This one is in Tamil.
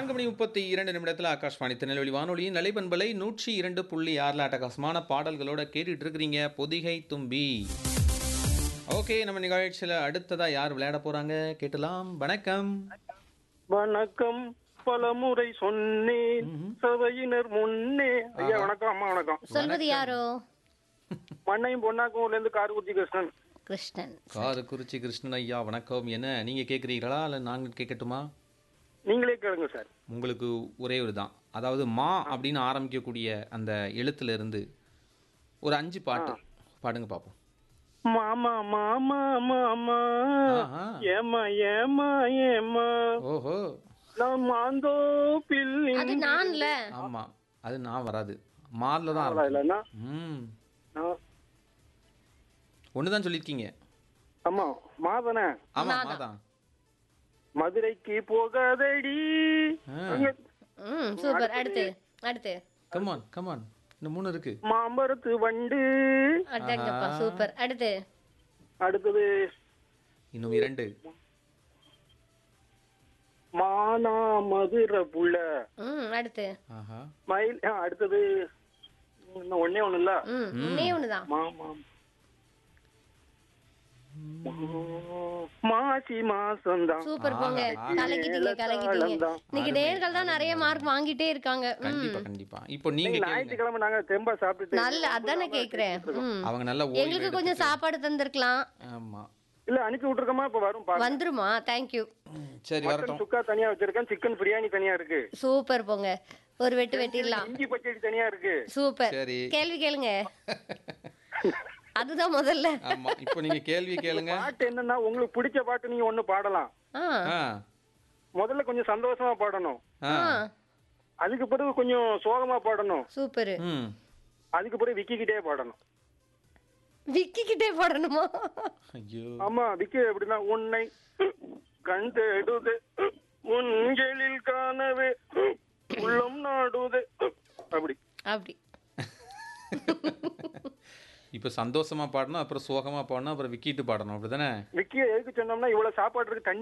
நான்கு மணி முப்பத்தி இரண்டு நிமிடத்தில் ஆகாஷ்வாணி திருநெல்வேலி வானொலியின் நிலைப்பண்பலை நூற்றி இரண்டு புள்ளி ஆறில் அட்டகாசமான பாடல்களோட கேட்டுட்டு இருக்கிறீங்க பொதிகை தும்பி ஓகே நம்ம நிகழ்ச்சியில் அடுத்ததா யார் விளையாட போறாங்க கேட்டலாம் வணக்கம் வணக்கம் பலமுறை சொன்னேன் சபையினர் முன்னே ஐயா வணக்கம் அம்மா வணக்கம் சொல்வது யாரோ மண்ணையும் பொன்னாக்கும் ஊர்ல இருந்து காரக்குறிச்சி கிருஷ்ணன் கிருஷ்ணன் காரக்குறிச்சி கிருஷ்ணன் ஐயா வணக்கம் என்ன நீங்க கேட்குறீங்களா இல்லை நாங்கள் கேட்கட்டுமா நீங்களே கேளுங்க சார் உங்களுக்கு ஒரே ஒரு தான் அதாவது மா அப்படின்னு ஆரம்பிக்கக்கூடிய அந்த எழுத்துல இருந்து ஒரு அஞ்சு பாட்டு பாடுங்க பார்ப்போம் மாமா மாமா மாமா ஆஹா. ஏமா ஏமா ஏமா ஓஹோ நான் மாந்தோப்பில் அது நான்ல ஆமா அது நான் வராது மாலில் தான் ஆரம்பிக்கும் இல்லைன்னா ம் நான்- ஒன்று தான் சொல்லியிருக்கீங்க ஆமா மாதனே ஆமா மாதான் மதுரைக்கு போகாதடி அங்க ம் சூப்பர் அடுத்து அடுத்து கமான் கமான் இன்னும் மூணு இருக்கு மாம்பரத்து வண்டு அடங்கப்பா சூப்பர் அடுத்து அடுத்தது இன்னும் இரண்டு மானா மதுரை புள்ள ம் அடுத்து ஆஹா மயில் ஆ, அடுத்தது இன்னும் ஒண்ணே ஒண்ணு இல்ல ம் ஒன்னே ஒண்ணுதான் மாமா மாசி மாசம் தான் சூப்பர் போங்க ஆஹா. கலக்கிட்டீங்க கலக்கிட்டீங்க தாளம்தான். இன்னைக்கு நேர்கள் தான் நிறைய மார்க் வாங்கிட்டே இருக்காங்க ம் கண்டிப்பா கண்டிப்பா இப்போ நீங்க கேளுங்க ஞாயிற்றுக்கிழமை நாங்க தெம்பா சாப்பிட்டுட்டு நல்ல அதானே கேக்குறேன் ம் அவங்க நல்லா எங்களுக்கு ஓய்வு கொஞ்சம் சாப்பாடு தந்திருக்கலாம் ஆமா இல்ல அனுப்பி விட்டுருக்கோமா இப்ப வரும் பாருங்க வந்துருமா தேங்க்யூ சரி மட்டன் வரட்டும் சுக்கா தனியா வச்சிருக்கேன் சிக்கன் பிரியாணி தனியா இருக்கு சூப்பர் போங்க ஒரு வெட்டு வெட்டிடலாம் இஞ்சி பச்சடி தனியா இருக்கு சூப்பர் சரி கேள்வி கேளுங்க அதுதான் முதல்ல ஆமா இப்போ நீங்க கேள்வி கேளுங்க பாட்டு என்னன்னா உங்களுக்கு பிடிச்ச பாட்டு நீங்க ஒண்ணு பாடலாம் ஆ ஆ முதல்ல கொஞ்சம் சந்தோஷமா பாடணும் ஆ ஆ அதுக்கு பிறகு கொஞ்சம் சோகமா பாடணும் சூப்பர் ம் அதுக்கு பிறகு விக்கிக்கிட்டே பாடணும் விக்கி கிட்டே போடணுமா ஐயோ ஆமா விக்கி எப்படின்னா உன்னை கண் தேடுது உன்களில் காணவே உள்ளம் நாடுது அப்படி அப்படி இப்போ சந்தோஷமா பாடணும் அப்புறம் சோகமா பாடணும் அப்புறம் விக்கிட்டு பாடணும் அப்படிதானே விக்கிய எதுக்கு சொன்னோம்னா இவ்வளவு சாப்பாடு இருக்கு தண்ணி